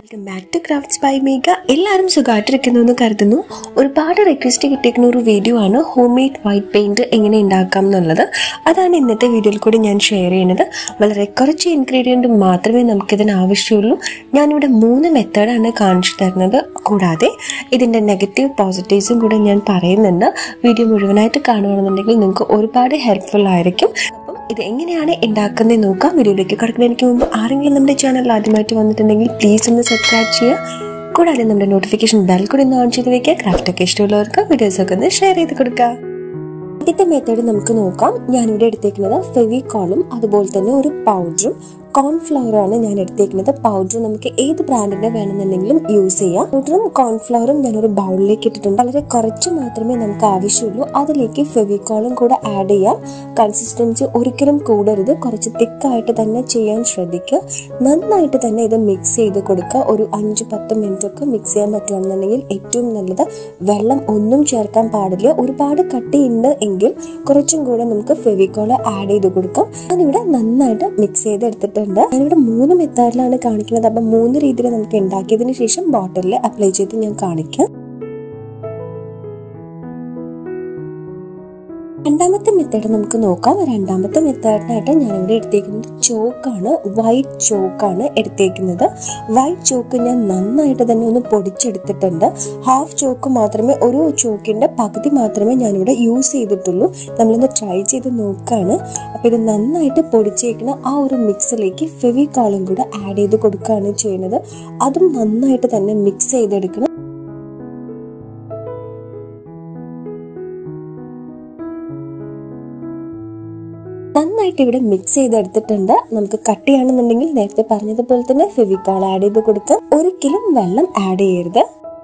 welcome back to crafts by Megha എല്ലാവരും സുഖമായിട്ടിരിക്കുന്നു എന്ന് കരുതുന്നു ഒരുപാട് റിക്വസ്റ്റ് കിട്ടിയിരിക്കുന്ന ഒരു വീഡിയോ ആണ് ഹോം മെയ്ഡ് വൈറ്റ് പെയിന്റ് എങ്ങനെ ഉണ്ടാക്കാം എന്നുള്ളത് അതാണ് ഇന്നത്തെ വീഡിയോയിൽ കൂടി ഞാൻ ഷെയർ ചെയ്യുന്നത് വളരെ കുറച്ച് ഇൻഗ്രീഡിയൻറ്റ് മാത്രമേ നമുക്കിതിന് ആവശ്യമുള്ളൂ ഞാനിവിടെ മൂന്ന് മെത്തേഡാണ് കാണിച്ചു തരുന്നത് കൂടാതെ ഇതിൻ്റെ നെഗറ്റീവ് പോസിറ്റീവ്സും കൂടെ ഞാൻ പറയുന്നുണ്ട് വീഡിയോ മുഴുവനായിട്ട് കാണുകയാണെന്നുണ്ടെങ്കിൽ നിങ്ങൾക്ക് ഒരുപാട് ഹെൽപ്ഫുൾ ആയിരിക്കും അപ്പം ഇത് എങ്ങനെയാണ് ഉണ്ടാക്കുന്നത് നോക്കാം വീഡിയോയിലേക്ക് കിടക്കുന്നതിന് മുമ്പ് ആരെങ്കിലും നമ്മുടെ ചാനൽ ആദ്യമായിട്ട് വന്നിട്ടുണ്ടെങ്കിൽ പ്ലീസ് ഒന്ന് സബ്സ്ക്രൈബ് ചെയ്യുക കൂടാതെ നമ്മുടെ നോട്ടിഫിക്കേഷൻ ബെൽ കൂടി ഒന്ന് ഓൺ ചെയ്ത് വെക്കുക ക്രാഫ്റ്റ് ഒക്കെ ഇഷ്ടമുള്ളവർക്ക് വീഡിയോസ് ഒക്കെ ഒന്ന് ഷെയർ ചെയ്ത് കൊടുക്കുക ആദ്യത്തെ മെത്തേഡ് നമുക്ക് നോക്കാം ഞാനിവിടെ എടുത്തേക്കുന്നത് ഫെവിക്കോളും അതുപോലെ തന്നെ ഒരു പൗഡറും കോൺഫ്ലവറാണ് ഞാൻ എടുത്തേക്കുന്നത് പൗഡർ നമുക്ക് ഏത് ബ്രാൻഡിന്റെ വേണമെന്നുണ്ടെങ്കിലും യൂസ് ചെയ്യാം പൗഡറും കോൺഫ്ലവറും ഞാനൊരു ബൗളിലേക്ക് ഇട്ടിട്ടുണ്ട് വളരെ കുറച്ച് മാത്രമേ നമുക്ക് ആവശ്യമുള്ളൂ അതിലേക്ക് ഫെവിക്കോളും കൂടെ ആഡ് ചെയ്യാം കൺസിസ്റ്റൻസി ഒരിക്കലും കൂടരുത് കുറച്ച് തിക്കായിട്ട് തന്നെ ചെയ്യാൻ ശ്രദ്ധിക്കുക നന്നായിട്ട് തന്നെ ഇത് മിക്സ് ചെയ്ത് കൊടുക്കുക ഒരു അഞ്ച് പത്ത് മിനിറ്റ് ഒക്കെ മിക്സ് ചെയ്യാൻ പറ്റുകയാണെന്നുണ്ടെങ്കിൽ ഏറ്റവും നല്ലത് വെള്ളം ഒന്നും ചേർക്കാൻ പാടില്ല ഒരുപാട് കട്ടിയുണ്ട് എങ്കിൽ കുറച്ചും കൂടെ നമുക്ക് ഫെവിക്കോൾ ആഡ് ചെയ്ത് കൊടുക്കാം ഞാനിവിടെ നന്നായിട്ട് മിക്സ് ചെയ്ത് എടുത്തിട്ടുണ്ട് ഞാനിവിടെ മൂന്ന് മെത്തേഡിലാണ് കാണിക്കുന്നത് അപ്പം മൂന്ന് രീതിയിൽ നമുക്ക് ഉണ്ടാക്കിയതിന് ശേഷം ബോട്ടിലിൽ അപ്ലൈ ചെയ്ത് ഞാൻ കാണിക്കാം രണ്ടാമത്തെ മെത്തേഡ് നമുക്ക് നോക്കാം രണ്ടാമത്തെ മെത്തേഡിനായിട്ട് ഞാനിവിടെ എടുത്തേക്കുന്നത് ചോക്കാണ് വൈറ്റ് ചോക്കാണ് എടുത്തേക്കുന്നത് വൈറ്റ് ചോക്ക് ഞാൻ നന്നായിട്ട് തന്നെ ഒന്ന് പൊടിച്ചെടുത്തിട്ടുണ്ട് ഹാഫ് ചോക്ക് മാത്രമേ ഒരു ചോക്കിന്റെ പകുതി മാത്രമേ ഞാനിവിടെ യൂസ് ചെയ്തിട്ടുള്ളൂ നമ്മളൊന്ന് ട്രൈ ചെയ്ത് നോക്കാണ് അപ്പൊ ഇത് നന്നായിട്ട് പൊടിച്ചേക്കുന്ന ആ ഒരു മിക്സിലേക്ക് ഫെവിക്കോളും കൂടെ ആഡ് ചെയ്ത് കൊടുക്കുകയാണ് ചെയ്യുന്നത് അതും നന്നായിട്ട് തന്നെ മിക്സ് ചെയ്തെടുക്കണം നന്നായിട്ട് ഇവിടെ മിക്സ് ചെയ്തെടുത്തിട്ടുണ്ട് നമുക്ക് കട്ടിയാണെന്നുണ്ടെങ്കിൽ നേരത്തെ പറഞ്ഞതുപോലെ തന്നെ ഫെവിക്കോൾ ആഡ് ചെയ്ത് കൊടുക്കാം ഒരിക്കലും വെള്ളം ആഡ് ചെയ്യരുത്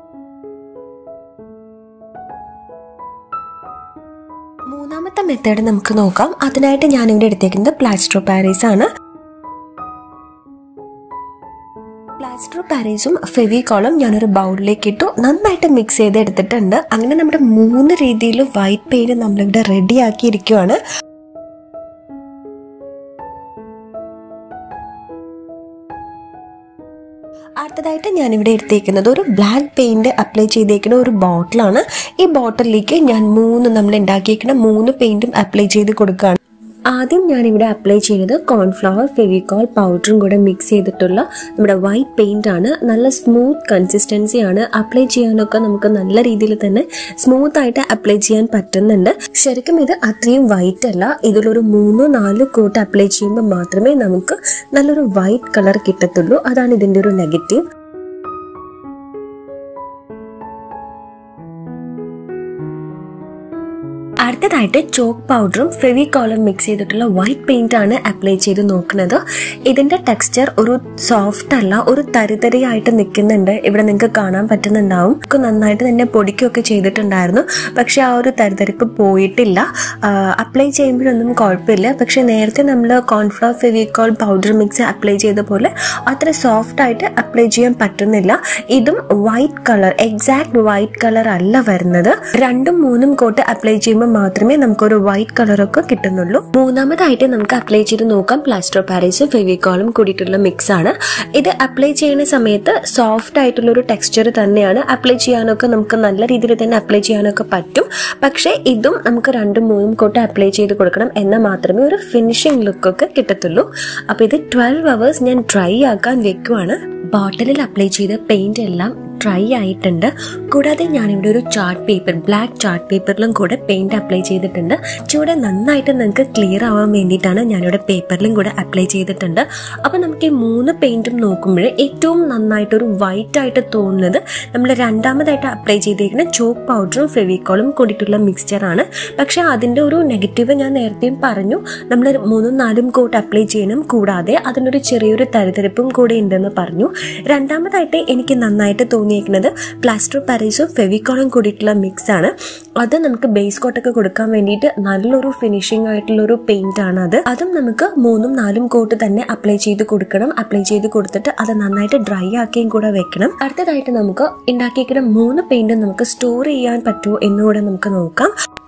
മൂന്നാമത്തെ മെത്തേഡ് നമുക്ക് നോക്കാം അതിനായിട്ട് ഞാനിവിടെ എടുത്തേക്കുന്നത് പ്ലാസ്റ്റർ പാരീസ് ആണ് പ്ലാസ്റ്റർ പാരീസും ഫെവിക്കോളും ഞാനൊരു ബൗളിലേക്ക് ഇട്ടു നന്നായിട്ട് മിക്സ് ചെയ്ത് എടുത്തിട്ടുണ്ട് അങ്ങനെ നമ്മുടെ മൂന്ന് രീതിയിൽ വൈറ്റ് പെയിന്റ് നമ്മളിവിടെ റെഡി ആക്കിയിരിക്കുവാണ് അടുത്തതായിട്ട് ഞാനിവിടെ എടുത്തേക്കുന്നത് ഒരു ബ്ലാക്ക് പെയിന്റ് അപ്ലൈ ചെയ്തേക്കുന്ന ഒരു ബോട്ടിലാണ് ഈ ബോട്ടിലേക്ക് ഞാൻ മൂന്ന് നമ്മൾ ഉണ്ടാക്കിയേക്കുന്ന മൂന്ന് പെയിന്റും അപ്ലൈ ചെയ്ത് കൊടുക്കുകയാണ് ആദ്യം ഞാനിവിടെ അപ്ലൈ ചെയ്തത് കോൺഫ്ലവർ ഫെവിക്കോൾ പൗഡറും കൂടെ മിക്സ് ചെയ്തിട്ടുള്ള നമ്മുടെ വൈറ്റ് പെയിന്റ് ആണ് നല്ല സ്മൂത്ത് കൺസിസ്റ്റൻസി ആണ് അപ്ലൈ ചെയ്യാനൊക്കെ നമുക്ക് നല്ല രീതിയിൽ തന്നെ സ്മൂത്ത് ആയിട്ട് അപ്ലൈ ചെയ്യാൻ പറ്റുന്നുണ്ട് ശരിക്കും ഇത് അത്രയും വൈറ്റ് അല്ല ഇതിലൊരു മൂന്നോ നാലോ കോട്ട് അപ്ലൈ ചെയ്യുമ്പോൾ മാത്രമേ നമുക്ക് നല്ലൊരു വൈറ്റ് കളർ കിട്ടത്തുള്ളൂ അതാണ് ഇതിന്റെ ഒരു നെഗറ്റീവ് അടുത്തതായിട്ട് ചോക്ക് പൗഡറും ഫെവിക്കോളും മിക്സ് ചെയ്തിട്ടുള്ള വൈറ്റ് പെയിന്റ് ആണ് അപ്ലൈ ചെയ്ത് നോക്കുന്നത് ഇതിന്റെ ടെക്സ്ചർ ഒരു സോഫ്റ്റ് അല്ല ഒരു തരിതരിയായിട്ട് നിൽക്കുന്നുണ്ട് ഇവിടെ നിങ്ങൾക്ക് കാണാൻ പറ്റുന്നുണ്ടാവും ഒക്കെ നന്നായിട്ട് തന്നെ പൊടിക്കുകയൊക്കെ ചെയ്തിട്ടുണ്ടായിരുന്നു പക്ഷെ ആ ഒരു തരിതരിപ്പ് പോയിട്ടില്ല അപ്ലൈ ചെയ്യുമ്പോഴൊന്നും കുഴപ്പമില്ല പക്ഷെ നേരത്തെ നമ്മൾ cornflour Fevicol powder mix apply ചെയ്ത പോലെ അത്ര സോഫ്റ്റ് ആയിട്ട് അപ്ലൈ ചെയ്യാൻ പറ്റുന്നില്ല ഇതും white colour exact white colour അല്ല വരുന്നത് രണ്ടും മൂന്നും കോട്ട് അപ്ലൈ ചെയ്യുമ്പോൾ മാത്രമേ നമുക്കൊരു വൈറ്റ് കളറൊക്കെ കിട്ടുന്നുള്ളൂ മൂന്നാമതായിട്ട് നമുക്ക് അപ്ലൈ ചെയ്ത് നോക്കാം പ്ലാസ്റ്റർ പാരീസും ഫെവിക്കോളും കൂടിയിട്ടുള്ള മിക്സ് ആണ് ഇത് അപ്ലൈ ചെയ്യുന്ന സമയത്ത് സോഫ്റ്റ് ആയിട്ടുള്ള ഒരു ടെക്സ്ചർ തന്നെയാണ് അപ്ലൈ ചെയ്യാനൊക്കെ നമുക്ക് നല്ല രീതിയിൽ തന്നെ അപ്ലൈ ചെയ്യാനൊക്കെ പറ്റും പക്ഷേ ഇതും നമുക്ക് രണ്ടും മൂന്നും കോട്ട് അപ്ലൈ ചെയ്ത് കൊടുക്കണം എന്നാൽ മാത്രമേ ഒരു ഫിനിഷിംഗ് ലുക്കൊക്കെ കിട്ടത്തുള്ളൂ അപ്പോൾ ഇത് ട്വൽവ് അവേഴ്സ് ഞാൻ ഡ്രൈ ആക്കാൻ വെക്കുവാണ് ബോട്ടിലിൽ അപ്ലൈ ചെയ്ത പെയിന്റ് എല്ലാം ഡ്രൈ ആയിട്ടുണ്ട് കൂടാതെ ഞാനിവിടെ ഒരു ചാർട്ട് പേപ്പർ ബ്ലാക്ക് ചാർട്ട് പേപ്പറിലും കൂടെ പെയിന്റ് അപ്ലൈ ചെയ്തിട്ടുണ്ട് ചൂടെ നന്നായിട്ട് നിങ്ങൾക്ക് ക്ലിയർ ആവാൻ വേണ്ടിയിട്ടാണ് ഞാനിവിടെ പേപ്പറിലും കൂടെ അപ്ലൈ ചെയ്തിട്ടുണ്ട് അപ്പോൾ നമുക്ക് ഈ മൂന്ന് പെയിന്റും നോക്കുമ്പോൾ ഏറ്റവും നന്നായിട്ടൊരു വൈറ്റ് ആയിട്ട് തോന്നുന്നത് നമ്മൾ രണ്ടാമതായിട്ട് അപ്ലൈ ചെയ്തിരിക്കുന്ന ചോക്ക് പൗഡറും ഫെവിക്കോളും കൂടിയിട്ടുള്ള മിക്സ്ചറാണ് പക്ഷെ അതിൻ്റെ ഒരു നെഗറ്റീവ് ഞാൻ നേരത്തെയും പറഞ്ഞു നമ്മൾ മൂന്നും നാലും കോട്ട് അപ്ലൈ ചെയ്യണം കൂടാതെ അതിനൊരു ചെറിയൊരു തരിതരിപ്പും കൂടെ ഉണ്ടെന്ന് പറഞ്ഞു രണ്ടാമതായിട്ട് എനിക്ക് നന്നായിട്ട് തോന്നിയേക്കുന്നത് പ്ലാസ്റ്റർ പാരീസും ഫെവിക്കോളും കൂടിയിട്ടുള്ള മിക്സ് ആണ് അത് നമുക്ക് ബേസ് കോട്ടൊക്കെ കൊടുക്കാൻ വേണ്ടിയിട്ട് നല്ലൊരു ഫിനിഷിംഗ് ആയിട്ടുള്ള ഒരു പെയിന്റ് ആണ് അത് അതും നമുക്ക് മൂന്നും നാലും കോട്ട് തന്നെ അപ്ലൈ ചെയ്ത് കൊടുക്കണം അപ്ലൈ ചെയ്ത് കൊടുത്തിട്ട് അത് നന്നായിട്ട് ഡ്രൈ ആക്കിയും കൂടെ വെക്കണം അടുത്തതായിട്ട് നമുക്ക് ഉണ്ടാക്കിയിരിക്കുന്ന മൂന്ന് പെയിന്റും നമുക്ക് സ്റ്റോർ ചെയ്യാൻ പറ്റുമോ എന്നുകൂടെ നമുക്ക് നോക്കാം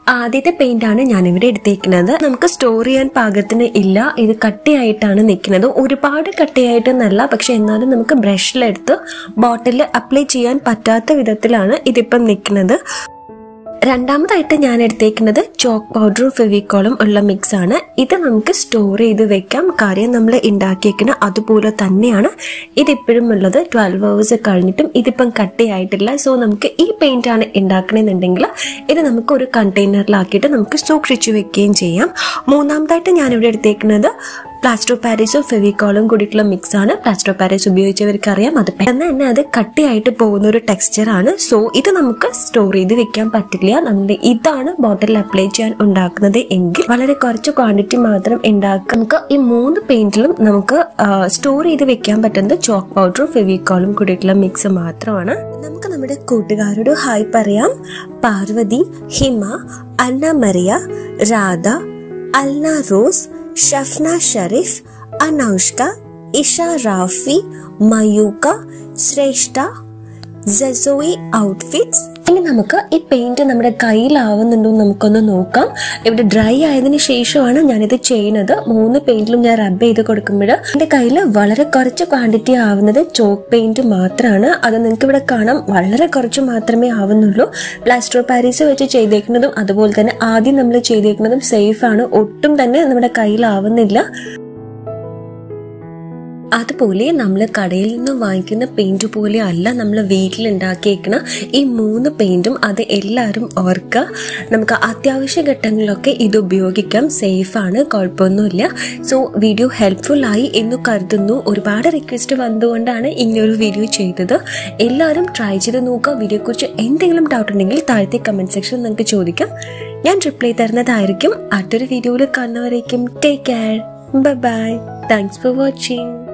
ആദ്യത്തെ പെയിന്റ് ആണ് ഞാൻ ഇവിടെ എടുത്തേക്കുന്നത് നമുക്ക് സ്റ്റോർ ചെയ്യാൻ പാകത്തിന് ഇല്ല ഇത് കട്ടിയായിട്ടാണ് നിൽക്കുന്നത് ഒരുപാട് കട്ടിയായിട്ട് എന്നല്ല പക്ഷെ എന്നാലും നമുക്ക് ബ്രഷിലെടുത്ത് ബോട്ടിലിൽ അപ്ലൈ ചെയ്യാൻ പറ്റാത്ത വിധത്തിലാണ് ഇതിപ്പം നിൽക്കുന്നത് രണ്ടാമതായിട്ട് ഞാൻ എടുത്തേക്കുന്നത് ചോക്ക് പൗഡറും ഫെവിക്കോളും ഉള്ള മിക്സ് ആണ് ഇത് നമുക്ക് സ്റ്റോർ ചെയ്ത് വെക്കാം കാര്യം നമ്മൾ ഉണ്ടാക്കിയേക്കുന്ന അതുപോലെ തന്നെയാണ് ഇതിപ്പോഴും ഉള്ളത് ട്വൽവ് ഹവേഴ്സ് കഴിഞ്ഞിട്ടും ഇതിപ്പം കട്ടിയായിട്ടില്ല സോ നമുക്ക് ഈ പെയിന്റ് ആണ് ഉണ്ടാക്കണമെന്നുണ്ടെങ്കിൽ ഇത് നമുക്ക് ഒരു കണ്ടെയ്നറിലാക്കിയിട്ട് നമുക്ക് സൂക്ഷിച്ചു വെക്കുകയും ചെയ്യാം മൂന്നാമതായിട്ട് ഞാനിവിടെ എടുത്തേക്കുന്നത് പ്ലാസ്റ്റർ പാരീസും ഫെവിക്കോളും കൂടിയിട്ടുള്ള മിക്സ് ആണ് പ്ലാസ്റ്റർ പാരീസ് ഉപയോഗിച്ചവർക്ക് അറിയാം അത് പെട്ടെന്ന് തന്നെ അത് കട്ടിയായിട്ട് പോകുന്ന ഒരു ടെക്സ്ചർ ആണ് സോ ഇത് നമുക്ക് സ്റ്റോർ ചെയ്ത് വെക്കാൻ പറ്റില്ല നമ്മുടെ ഇതാണ് ബോട്ടിൽ അപ്ലൈ ചെയ്യാൻ ഉണ്ടാക്കുന്നത് എങ്കിൽ വളരെ കുറച്ച് ക്വാണ്ടിറ്റി മാത്രം ഉണ്ടാക്കുക നമുക്ക് ഈ മൂന്ന് പെയിന്റിലും നമുക്ക് സ്റ്റോർ ചെയ്ത് വെക്കാൻ പറ്റുന്നത് ചോക്ക് പൗഡറും ഫെവിക്കോളും കൂടിയിട്ടുള്ള മിക്സ് മാത്രമാണ് നമുക്ക് നമ്മുടെ കൂട്ടുകാരോട് ഹായ് പറയാം Parvathy Hima Anna Maria Radha Alna Rose Shafna Sherif Anoushka Isha Rafi Mayukha Shreshta ജസോയി ഔട്ട്ഫിറ്റ്സ് ഇനി നമുക്ക് ഈ പെയിന്റ് നമ്മുടെ കയ്യിലാവുന്നുണ്ടോ എന്ന് നമുക്കൊന്ന് നോക്കാം ഇവിടെ ഡ്രൈ ആയതിനു ശേഷമാണ് ഞാനിത് ചെയ്യുന്നത് മൂന്ന് പെയിന്റിലും ഞാൻ റബ്ബ് ചെയ്ത് കൊടുക്കുമ്പോൾ എന്റെ കയ്യിൽ വളരെ കുറച്ച് ക്വാണ്ടിറ്റി ആവുന്നത് ചോക്ക് പെയിന്റ് മാത്രമാണ് അത് നിങ്ങൾക്ക് ഇവിടെ കാണാം വളരെ കുറച്ച് മാത്രമേ ആവുന്നുള്ളൂ പ്ലാസ്റ്റർ പാരീസ് വെച്ച് ചെയ്തേക്കുന്നതും അതുപോലെ തന്നെ ആദ്യം നമ്മൾ ചെയ്തേക്കുന്നതും സേഫ് ആണ് ഒട്ടും തന്നെ നമ്മുടെ കയ്യിലാവുന്നില്ല അതുപോലെ നമ്മൾ കടയിൽ നിന്ന് വാങ്ങിക്കുന്ന പെയിന്റ് പോലെ അല്ല നമ്മൾ വീട്ടിൽ ഉണ്ടാക്കിയേക്കുന്ന ഈ മൂന്ന് പെയിന്റും അത് എല്ലാവരും ഓർക്കുക നമുക്ക് അത്യാവശ്യ ഘട്ടങ്ങളിലൊക്കെ ഇത് ഉപയോഗിക്കാം സേഫാണ് കുഴപ്പമൊന്നുമില്ല സോ വീഡിയോ ഹെൽപ്ഫുൾ ആയി എന്ന് കരുതുന്നു ഒരുപാട് റിക്വസ്റ്റ് വന്നുകൊണ്ടാണ് ഇങ്ങനൊരു വീഡിയോ ചെയ്തത് എല്ലാവരും ട്രൈ ചെയ്ത് നോക്കുക വീഡിയോയെക്കുറിച്ച് എന്തെങ്കിലും ഡൗട്ട് ഉണ്ടെങ്കിൽ താഴത്തെ കമന്റ് സെക്ഷനിൽ നിങ്ങൾക്ക് ചോദിക്കാം ഞാൻ റിപ്ലൈ തരുന്നതായിരിക്കും അടുത്തൊരു വീഡിയോയിൽ കാണുന്നവരേക്കും take care bye bye thanks for watching